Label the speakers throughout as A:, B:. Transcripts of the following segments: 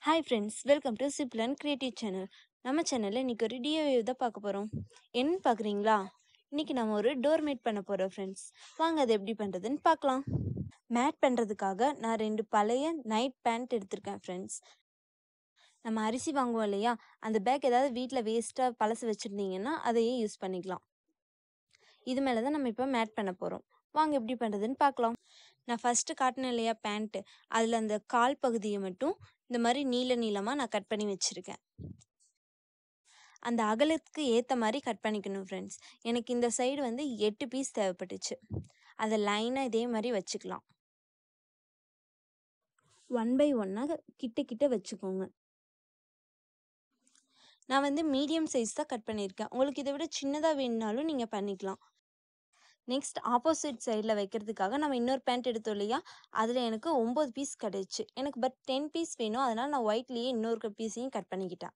A: hi friends welcome to simple and creative channel நம்ம சேனலில் இன்றைக்கி ஒரு டிஓஏ தான் பார்க்க போகிறோம் என்னன்னு பார்க்குறீங்களா இன்றைக்கி நம்ம ஒரு டோர் மேட் பண்ண போகிறோம் ஃப்ரெண்ட்ஸ் வாங்க அது எப்படி பண்ணுறதுன்னு பார்க்கலாம் மேட் பண்ணுறதுக்காக நான் ரெண்டு பழைய நைட் பேண்ட் எடுத்திருக்கேன் ஃப்ரெண்ட்ஸ் நம்ம அரிசி வாங்குவோம் இல்லையா அந்த பேக் ஏதாவது வீட்டில் வேஸ்ட்டாக பழசு வச்சுருந்தீங்கன்னா அதையே யூஸ் பண்ணிக்கலாம் இது மேலே தான் நம்ம இப்போ மேட் பண்ண போகிறோம் வாங்க எப்படி பண்ணுறதுன்னு பார்க்கலாம் நான் ஃபஸ்ட்டு காட்டினேன் இல்லையா பேண்ட்டு அதில் அந்த கால் பகுதியை மட்டும் இந்த மாதிரி நீல நீளமாக நான் கட் பண்ணி வச்சுருக்கேன் அந்த அகலத்துக்கு ஏற்ற மாதிரி கட் பண்ணிக்கணும் ஃப்ரெண்ட்ஸ் எனக்கு இந்த சைடு வந்து எட்டு பீஸ் தேவைப்பட்டுச்சு அதை லைனாக இதே மாதிரி வச்சுக்கலாம் ஒன் பை ஒன்னாக கிட்ட கிட்ட வச்சுக்கோங்க நான் வந்து மீடியம் சைஸ் தான் கட் பண்ணியிருக்கேன் உங்களுக்கு இதை விட சின்னதாக வேணுனாலும் நீங்கள் பண்ணிக்கலாம் நெக்ஸ்ட் ஆப்போசிட் சைடில் வைக்கிறதுக்காக நம்ம இன்னொரு பேண்ட் எடுத்தோம் இல்லையா அதில் எனக்கு ஒம்பது பீஸ் கிடச்சி எனக்கு பட் டென் பீஸ் வேணும் அதனால் நான் ஒயிட்லேயே இன்னொரு பீஸையும் கட் பண்ணிக்கிட்டேன்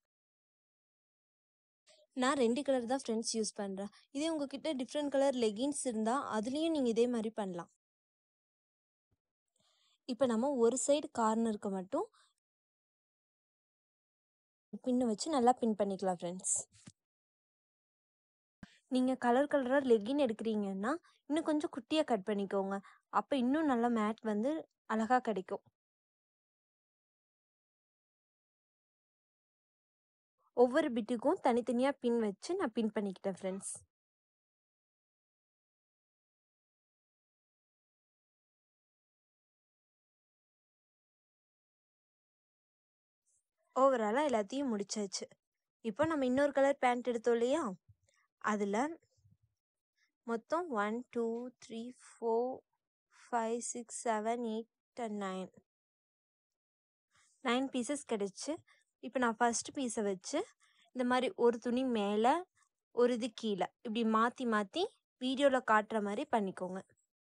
A: நான் ரெண்டு கலர் தான் ஃப்ரெண்ட்ஸ் யூஸ் பண்ணுறேன் இதே உங்ககிட்ட டிஃப்ரெண்ட் கலர் லெகின்ஸ் இருந்தால் அதுலேயும் நீங்கள் இதே மாதிரி பண்ணலாம் இப்போ நம்ம ஒரு சைடு கார்னருக்கு மட்டும் பின்னு வச்சு நல்லா பின் பண்ணிக்கலாம் ஃப்ரெண்ட்ஸ் நீங்கள் கலர் கலராக லெகின் எடுக்கிறீங்கன்னா இன்னும் கொஞ்சம் குட்டியாக கட் பண்ணிக்கோங்க அப்போ இன்னும் நல்லா மேட் வந்து அழகாக கிடைக்கும் ஒவ்வொரு பிட்டுக்கும் தனித்தனியாக பின் வச்சு நான் பின் பண்ணிக்கிட்டேன் ஃப்ரெண்ட்ஸ் ஓவராலாக எல்லாத்தையும் முடிச்சாச்சு இப்போ நம்ம இன்னொரு கலர் பேண்ட் எடுத்தோம் இல்லையா அதில் மொத்தம் one two three four five six seven eight and nine nine pieces கிடச்சி இப்போ நான் ஃபஸ்ட்டு பீஸை வச்சு இந்த மாதிரி ஒரு துணி மேலே ஒரு இது கீழே இப்படி மாற்றி மாற்றி வீடியோவில் காட்டுற மாதிரி பண்ணிக்கோங்க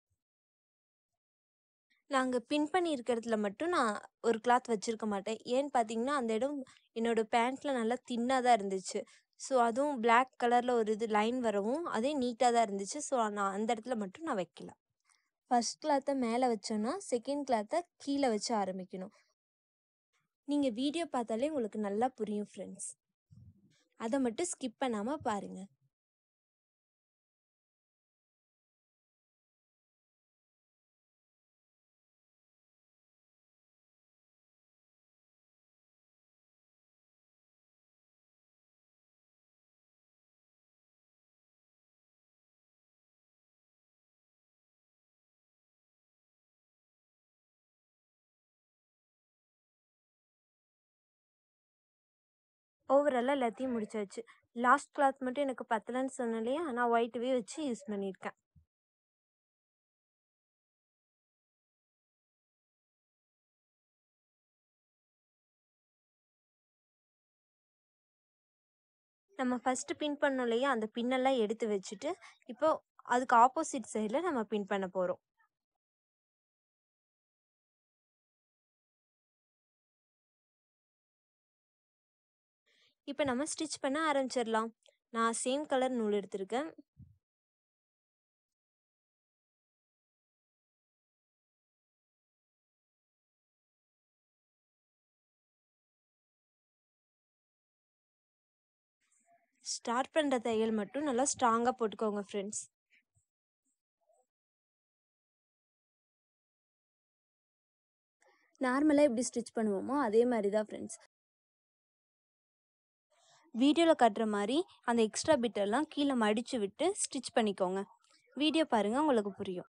A: நாங்கள் பின் பண்ணியிருக்கிறதுல மட்டும் நான் ஒரு கிளாத் வச்சுருக்க மாட்டேன் ஏன்னு பார்த்தீங்கன்னா அந்த இடம் என்னோடய பேண்ட்டில் நல்லா தின்னாக தான் இருந்துச்சு ஸோ அதுவும் பிளாக் கலரில் ஒரு இது லைன் வரவும் அதே நீட்டாக தான் இருந்துச்சு ஸோ நான் அந்த இடத்துல மட்டும் நான் வைக்கல ஃபஸ்ட் கிளாத்தை மேலே வச்சோன்னா செகண்ட் கிளாத்தை கீழே வச்சு ஆரம்பிக்கணும் நீங்கள் வீடியோ பார்த்தாலே உங்களுக்கு நல்லா புரியும் ஃப்ரெண்ட்ஸ் அதை மட்டும் ஸ்கிப் பண்ணாமல் பாருங்கள் ஓவராலாக எல்லாத்தையும் முடிச்சாச்சு லாஸ்ட் கிளாத் மட்டும் எனக்கு பத்தலைன்னு சொன்னேன் இல்லையா நான் ஒயிட்டவே வச்சு யூஸ் பண்ணியிருக்கேன் நம்ம ஃபஸ்ட்டு பின் பண்ணோம் இல்லையா அந்த பின்னெல்லாம் எடுத்து வச்சுட்டு இப்போ அதுக்கு ஆப்போசிட் சைடில் நம்ம பின் பண்ண போகிறோம் இப்போ நம்ம ஸ்டிச் பண்ண ஆரம்பிச்சிடலாம் நான் சேம் கலர் நூல் எடுத்திருக்கேன் ஸ்டார்ட் பண்ணுற தையல் மட்டும் நல்லா ஸ்ட்ராங்காக போட்டுக்கோங்க ஃப்ரெண்ட்ஸ் நார்மலாக எப்படி ஸ்டிச் பண்ணுவோமோ அதே மாதிரி தான் ஃப்ரெண்ட்ஸ் வீடியோவில் காட்டுற மாதிரி அந்த எக்ஸ்ட்ரா பிட்டெல்லாம் கீழே மடித்து விட்டு ஸ்டிச் பண்ணிக்கோங்க வீடியோ பாருங்கள் உங்களுக்கு புரியும்